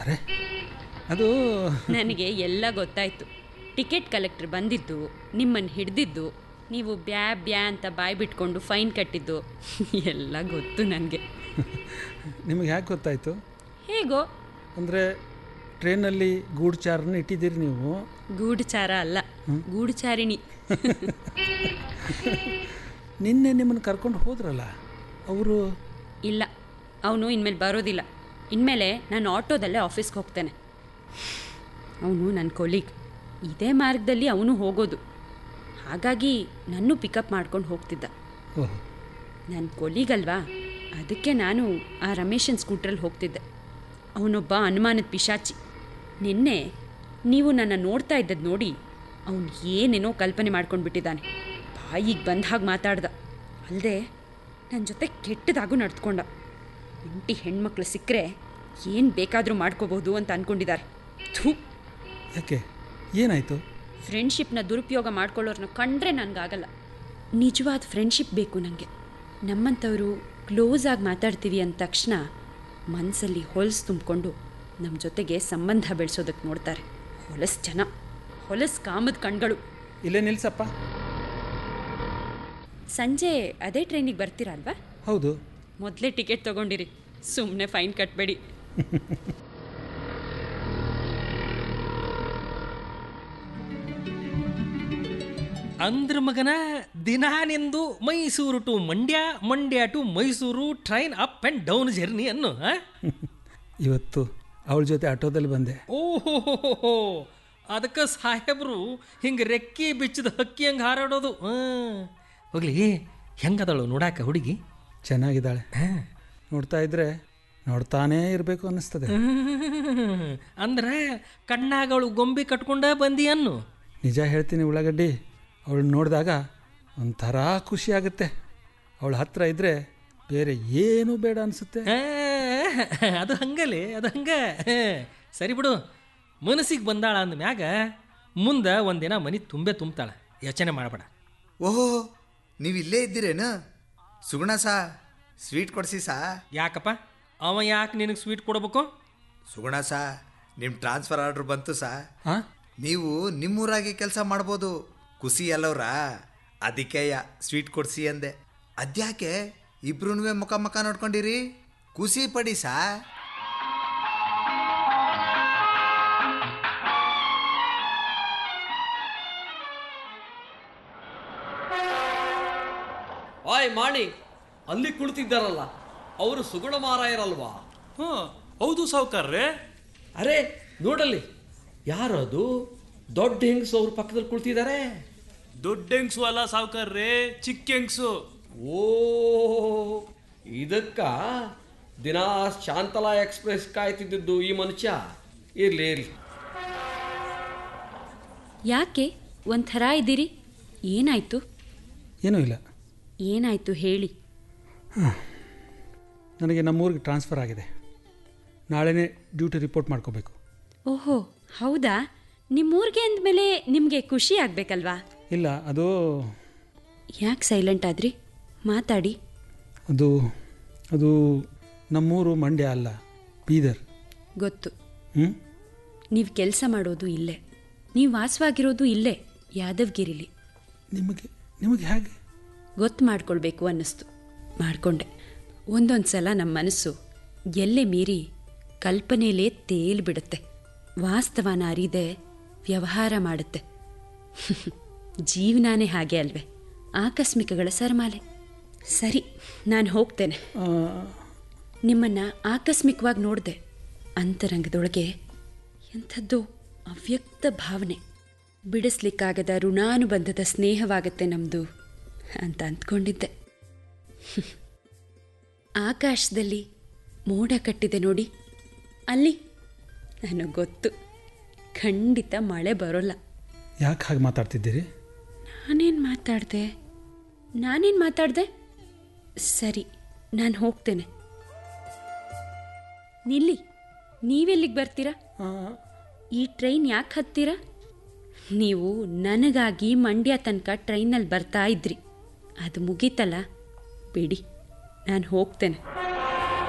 ಅರೆ ಅದು ನನಗೆ ಎಲ್ಲ ಗೊತ್ತಾಯ್ತು ಟಿಕೆಟ್ ಕಲೆಕ್ಟರ್ ಬಂದಿದ್ದು ನಿಮ್ಮನ್ನು ಹಿಡ್ದಿದ್ದು ನೀವು ಬ್ಯಾ ಬ್ಯಾ ಅಂತ ಬಾಯಿ ಬಿಟ್ಕೊಂಡು ಫೈನ್ ಕಟ್ಟಿದ್ದು ಎಲ್ಲ ಗೊತ್ತು ನನಗೆ ನಿಮಗೆ ಯಾಕೆ ಗೊತ್ತಾಯಿತು ಹೇಗೋ ಅಂದರೆ ಟ್ರೈನಲ್ಲಿ ಗೂಢಚಾರನ ಇಟ್ಟಿದ್ದೀರಿ ನೀವು ಗೂಢಚಾರ ಅಲ್ಲ ಗೂಢಚಾರಿಣಿ ನಿನ್ನೆ ನಿಮ್ಮನ್ನು ಕರ್ಕೊಂಡು ಹೋದ್ರಲ್ಲ ಅವರು ಇಲ್ಲ ಅವನು ಇನ್ಮೇಲೆ ಬರೋದಿಲ್ಲ ಇನ್ಮೇಲೆ ನಾನು ಆಟೋದಲ್ಲೇ ಆಫೀಸ್ಗೆ ಹೋಗ್ತೇನೆ ಅವನು ನನ್ನ ಕೊಲೀಗ್ ಇದೇ ಮಾರ್ಗದಲ್ಲಿ ಅವನು ಹೋಗೋದು ಹಾಗಾಗಿ ನನ್ನೂ ಪಿಕಪ್ ಮಾಡ್ಕೊಂಡು ಹೋಗ್ತಿದ್ದ ಓಹ್ ನನ್ನ ಕೊಲೀಗಲ್ವಾ ಅದಕ್ಕೆ ನಾನು ಆ ರಮೇಶನ್ ಸ್ಕೂಟ್ರಲ್ಲಿ ಹೋಗ್ತಿದ್ದೆ ಅವನೊಬ್ಬ ಅನುಮಾನದ ಪಿಶಾಚಿ ನಿನ್ನೆ ನೀವು ನನ್ನ ನೋಡ್ತಾ ಇದ್ದದ್ದು ನೋಡಿ ಅವನು ಏನೇನೋ ಕಲ್ಪನೆ ಮಾಡ್ಕೊಂಡು ಬಿಟ್ಟಿದ್ದಾನೆ ಬಾಯಿಗೆ ಬಂದ ಹಾಗೆ ಮಾತಾಡ್ದ ಅಲ್ಲದೆ ನನ್ನ ಜೊತೆ ಕೆಟ್ಟದಾಗೂ ನಡ್ತ್ಕೊಂಡ ಇಂಟಿ ಹೆಣ್ಮಕ್ಳು ಸಿಕ್ಕರೆ ಏನು ಬೇಕಾದರೂ ಮಾಡ್ಕೋಬೋದು ಅಂತ ಅಂದ್ಕೊಂಡಿದ್ದಾರೆ ಥೂ ಯಾಕೆ ಏನಾಯಿತು ಫ್ರೆಂಡ್ಶಿಪ್ನ ದುರುಪಯೋಗ ಮಾಡ್ಕೊಳ್ಳೋರ್ನ ಕಂಡ್ರೆ ನನಗಾಗಲ್ಲ ನಿಜವಾದ ಫ್ರೆಂಡ್ಶಿಪ್ ಬೇಕು ನನಗೆ ನಮ್ಮಂಥವರು ಕ್ಲೋಸ್ ಆಗಿ ಮಾತಾಡ್ತೀವಿ ಅಂದ ತಕ್ಷಣ ಮನಸ್ಸಲ್ಲಿ ಹೊಲಸು ತುಂಬಿಕೊಂಡು ನಮ್ಮ ಜೊತೆಗೆ ಸಂಬಂಧ ಬೆಳೆಸೋದಕ್ಕೆ ನೋಡ್ತಾರೆ ಹೊಲಸು ಜನ ಹೊಲಸು ಕಾಮದ ಕಣ್ಗಳು ಇಲ್ಲೇ ನಿಲ್ಸಪ್ಪ ಸಂಜೆ ಅದೇ ಟ್ರೈನಿಗೆ ಬರ್ತೀರಾ ಅಲ್ವಾ ಹೌದು ಮೊದಲೇ ಟಿಕೆಟ್ ತೊಗೊಂಡಿರಿ ಸುಮ್ಮನೆ ಫೈನ್ ಕಟ್ಟಬೇಡಿ ಅಂದ್ರ ಮಗನ ದಿನಾ ನಿಂದು Mysuru to Mandya Mandya to Mysuru train up and down journey ಅನ್ನು ಆ? ಇವತ್ತು ಅವಳ ಜೊತೆ ಆಟೋದಲ್ಲಿ ಬಂದೆ ಓಹೋ ಅದಕ್ಕೆ ಸಾಹೇಬ್ರು ಹಿಂಗೆ ರೆಕ್ಕಿ ಬಿಚ್ಚಿದ ಹಕ್ಕಿ ಹಂಗೆ ಹಾರಾಡೋದು ಹಾಂ ಹೋಗ್ಲಿ ಹೆಂಗದಳು ನೋಡಾಕ ಹುಡುಗಿ ಚೆನ್ನಾಗಿದ್ದಾಳೆ ನೋಡ್ತಾ ಇದ್ರೆ ನೋಡ್ತಾನೇ ಇರಬೇಕು ಅನ್ನಿಸ್ತದೆ ಹ್ಮ್. ಅಂದ್ರೆ ಕಣ್ಣಾಗಳು ಗೊಂಬಿ ಕಟ್ಕೊಂಡ ಬಂದಿ ಅನ್ನು ನಿಜ ಹೇಳ್ತೀನಿ ಉಳ್ಳಾಗಡ್ಡಿ ಅವಳು ನೋಡಿದಾಗ ಒಂಥರ ಖುಷಿ ಆಗುತ್ತೆ ಅವಳ ಹತ್ರ ಇದ್ದರೆ ಬೇರೆ ಏನೂ ಬೇಡ ಅನಿಸುತ್ತೆ ಆ, ಅದು ಹಂಗಲೇ ಅದು ಹಂಗ ಸರಿ ಬಿಡು ಮನಸ್ಸಿಗೆ ಬಂದಾಳ ಅಂದ ಮ್ಯಾಗ ಮುಂದೆ ಒಂದಿನ ಮನಿ ತುಂಬೆ ತುಂಬ್ತಾಳೆ ಯೋಚನೆ ಮಾಡಬೇಡ ಓಹೋ ನೀವು ಇಲ್ಲೇ ಇದ್ದೀರೇನು ಸುಗುಣ ಸಾ ಸ್ವೀಟ್ ಕೊಡಿಸಿ ಸಾ ಯಾಕಪ್ಪ ಅವ ಯಾಕೆ ನಿನಗೆ ಸ್ವೀಟ್ ಕೊಡ್ಬೇಕು ಸುಗುಣ ಸಾ ನಿಮ್ಮ ಟ್ರಾನ್ಸ್ಫರ್ ಆರ್ಡ್ರ್ ಬಂತು ಸಾ ಹಾಂ ನೀವು ನಿಮ್ಮೂರಾಗೆ ಕೆಲಸ ಮಾಡ್ಬೋದು ಖುಷಿ ಅಲ್ಲವ್ರ ಅದಕ್ಕೆಯ ಸ್ವೀಟ್ ಕೊಡಿಸಿ ಅಂದೆ ಅದ್ಯಾಕೆ ಇಬ್ರು ಮುಖ ಮುಖ ನೋಡ್ಕೊಂಡಿರಿ ಖುಷಿ ಪಡಿ ಸಾ ಆಯ್ ಮಾಣಿ ಅಲ್ಲಿ ಕುಳಿತಿದ್ದಾರಲ್ಲ ಅವರು ಸುಗುಣ ಮಾರಾಯರಲ್ವಾ ಹಾಂ ಹೌದು ಸಾವುಕಾರ್ರೆ ಅರೆ ನೋಡಲ್ಲಿ ಯಾರದು ದೊಡ್ಡ ಹೆಂಗಸು ಅವ್ರ ಪಕ್ಕದಲ್ಲಿ ಕುಳಿತಿದ್ದಾರೆ ದೊಡ್ಡ ಹೆಂಗ್ಸು ಅಲ್ಲ ಸಾವುಕಾರ್ರೆ ಚಿಕ್ಕ ಹೆಂಗ್ಸು ಓ ಇದಕ್ಕ ದಿನ ಶಾಂತಲಾ ಎಕ್ಸ್ಪ್ರೆಸ್ ಕಾಯ್ತಿದ್ದದ್ದು ಈ ಮನುಷ್ಯ ಇರ್ಲಿ ಇರ್ಲಿ ಯಾಕೆ ಒಂಥರ ಇದ್ದೀರಿ ಏನಾಯ್ತು ಏನೂ ಇಲ್ಲ ಏನಾಯ್ತು ಹೇಳಿ ನನಗೆ ನಮ್ಮೂರಿಗೆ ಟ್ರಾನ್ಸ್ಫರ್ ಆಗಿದೆ ನಾಳೆನೇ ಡ್ಯೂಟಿ ರಿಪೋರ್ಟ್ ಮಾಡ್ಕೋಬೇಕು ಓಹೋ ಹೌದಾ ನಿಮ್ಮೂರಿಗೆ ಅಂದಮೇಲೆ ನಿಮಗೆ ಖುಷಿ ಆಗಬೇಕಲ್ವಾ ಇಲ್ಲ ಅದು ಯಾಕೆ ಸೈಲೆಂಟ್ ಆದ್ರಿ ಮಾತಾಡಿ ಅದು ಅದು ನಮ್ಮೂರು ಮಂಡ್ಯ ಅಲ್ಲ ಬೀದರ್ ಗೊತ್ತು ಹ್ಞೂ ನೀವು ಕೆಲಸ ಮಾಡೋದು ಇಲ್ಲೇ ನೀವು ವಾಸವಾಗಿರೋದು ಇಲ್ಲೇ ಯಾದವ್ಗಿರಿಲಿ ನಿಮಗೆ ನಿಮಗೆ ಹೇಗೆ ಗೊತ್ತು ಮಾಡ್ಕೊಳ್ಬೇಕು ಅನ್ನಿಸ್ತು ಮಾಡಿಕೊಂಡೆ ಒಂದೊಂದು ಸಲ ನಮ್ಮ ಮನಸ್ಸು ಎಲ್ಲೇ ಮೀರಿ ಕಲ್ಪನೆಯಲ್ಲೇ ತೇಲ್ಬಿಡುತ್ತೆ ವಾಸ್ತವನ ಅರಿದೆ ವ್ಯವಹಾರ ಮಾಡುತ್ತೆ ಜೀವನಾನೇ ಹಾಗೆ ಅಲ್ವೇ ಆಕಸ್ಮಿಕಗಳ ಸರಮಾಲೆ ಸರಿ ನಾನು ಹೋಗ್ತೇನೆ ಆ, ನಿಮ್ಮನ್ನು ಆಕಸ್ಮಿಕವಾಗಿ ನೋಡಿದೆ ಅಂತರಂಗದೊಳಗೆ ಎಂಥದ್ದೋ ಅವ್ಯಕ್ತ ಭಾವನೆ ಬಿಡಿಸ್ಲಿಕ್ಕಾಗದ ಋಣಾನುಬಂಧದ ಸ್ನೇಹವಾಗತ್ತೆ ನಮ್ಮದು ಅಂತ ಅಂದ್ಕೊಂಡಿದ್ದೆ ಆಕಾಶದಲ್ಲಿ ಮೋಡ ಕಟ್ಟಿದೆ ನೋಡಿ ಅಲ್ಲಿ ನನಗೆ ಗೊತ್ತು ಖಂಡಿತ ಮಳೆ ಬರೋಲ್ಲ ಯಾಕೆ ಹಾಗೆ ಮಾತಾಡ್ತಿದ್ದೀರಿ ನಾನೇನು ಮಾತಾಡಿದೆ ನಾನೇನು ಮಾತಾಡಿದೆ ಸರಿ ನಾನು ಹೋಗ್ತೇನೆ ನಿಲ್ಲಿ ನೀವೆಲ್ಲಿಗೆ ಬರ್ತೀರಾ ಆ, ಈ ಟ್ರೈನ್ ಯಾಕೆ ಹತ್ತೀರಾ ನೀವು ನನಗಾಗಿ ಮಂಡ್ಯ ತನಕ ಟ್ರೈನಲ್ಲಿ ಬರ್ತಾ ಇದ್ರಿ ಅದು ಮುಗೀತಲ್ಲ ಬಿಡಿ ನಾನು ಹೋಗ್ತೇನೆ